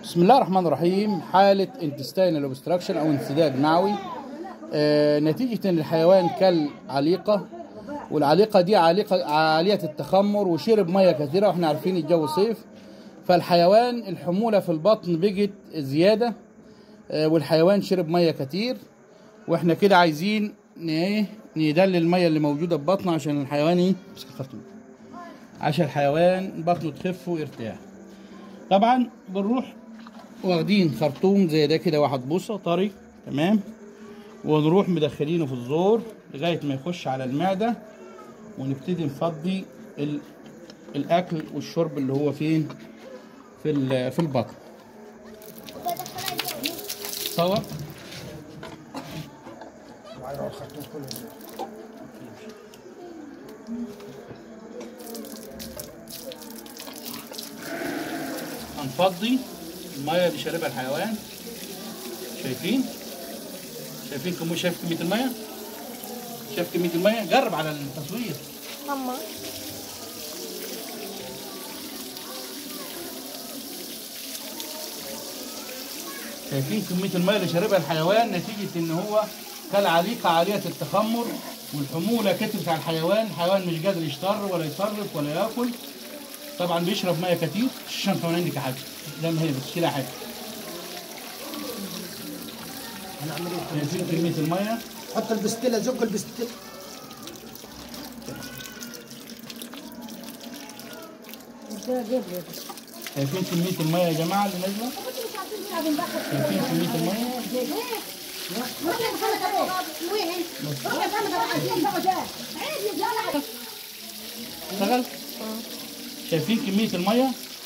بسم الله الرحمن الرحيم حالة intestinal obstruction أو انسداد معوي آه نتيجة إن الحيوان كل عليقة والعليقة دي عليقة عالية التخمر وشرب مية كثيرة وإحنا عارفين الجو صيف فالحيوان الحمولة في البطن بقت زيادة آه والحيوان شرب مية كتير وإحنا كده عايزين ن- إيه ندلل المية اللي موجودة في بطنه عشان الحيوان إيه امسك الخرطوم. عشان الحيوان بطنه تخف ويرتاح طبعا بنروح واخدين خرطوم زي ده كده واحد بوصة طري تمام ونروح مدخلينه في الزور لغاية ما يخش على المعدة ونبتدي نفضي ال- الأكل والشرب اللي هو فين في ال- في البطن صور هنفضي الميه اللي شاربها الحيوان شايفين شايفين كم شايف كميه الميه شايف كميه الميه جرب على التصوير ماما شايفين كميه الميه اللي شاربها الحيوان نتيجه ان هو كل عليقه عاليه التخمر والحموله كترت على الحيوان الحيوان مش قادر يشتر ولا يصرف ولا ياكل طبعا بيشرب ميه كتير الشنطه كمان عندك حاجه ده ما هي بس كده حاجه شايفين كميه الميه حط البستيلة زق البستيلة شايفين كميه الميه يا جماعه اللي نازله شايفين كميه الميه اشتغل شايفين كمية المية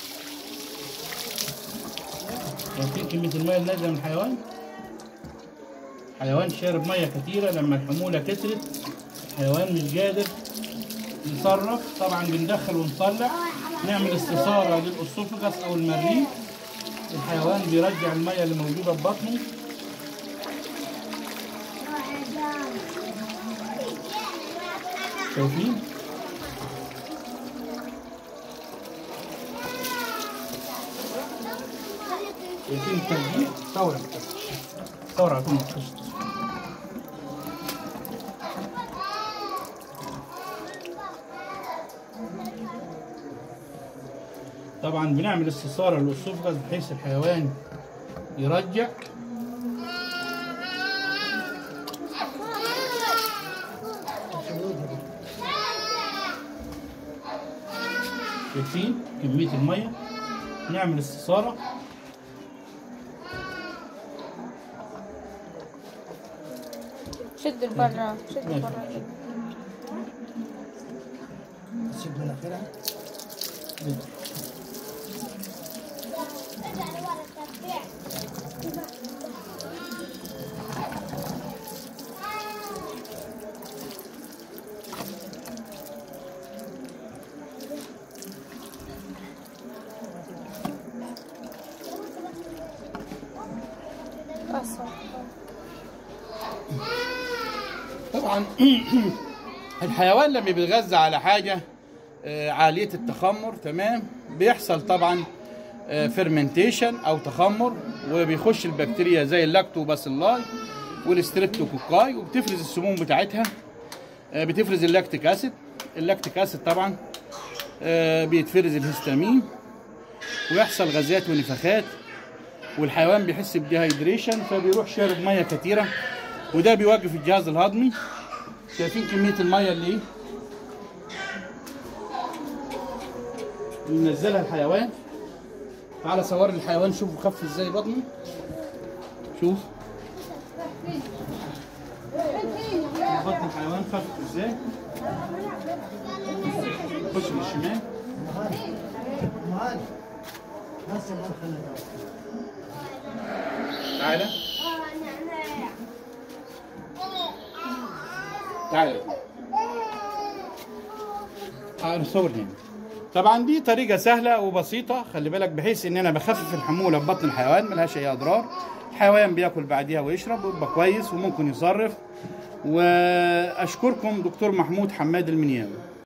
شايفين كمية المية اللي نازلة من الحيوان حيوان شارب مية كتيرة لما الحمولة كترت الحيوان مش قادر يصرف طبعا بندخل ونطلع نعمل استثارة للأسوفجس أو المريء الحيوان بيرجع المية اللي موجودة في بطنه شايفين شايفين الترجيع ثورة ثورة على طول طبعا بنعمل استثارة للأسوفجس بحيث الحيوان يرجع شايفين كمية المية نعمل استثارة شد لبرا شد ماشي. لبرا سيب مناخيرها أصلا طبعا الحيوان لما بيتغذى على حاجة آه، عالية التخمر تمام بيحصل طبعا فيرمنتيشن او تخمر وبيخش البكتيريا زي اللاكتوباسيلاي والستريبتوكوكاي وبتفرز السموم بتاعتها آه، بتفرز اللاكتيك اسيد اللاكتيك اسيد طبعا آه، بيتفرز الهستامين ويحصل غازات ونفخات والحيوان بيحس بديهايدريشن فبيروح شارب ميه كتيره وده بيوقف الجهاز الهضمي شايفين كميه الميه اللي ايه بينزلها الحيوان تعالى صور لي الحيوان شوفوا خف ازاي بطنه شوف بطن الحيوان خف ازاي خش من الشمال مهان هسه ما خلنا تعالى تعالى تعالى صور هنا طبعا دي طريقة سهلة وبسيطة خلي بالك بحيث ان انا بخفف الحمولة في بطن الحيوان ملهاش اي اضرار الحيوان بياكل بعديها ويشرب ويبقى كويس وممكن يصرف واشكركم دكتور محمود حماد المنياوي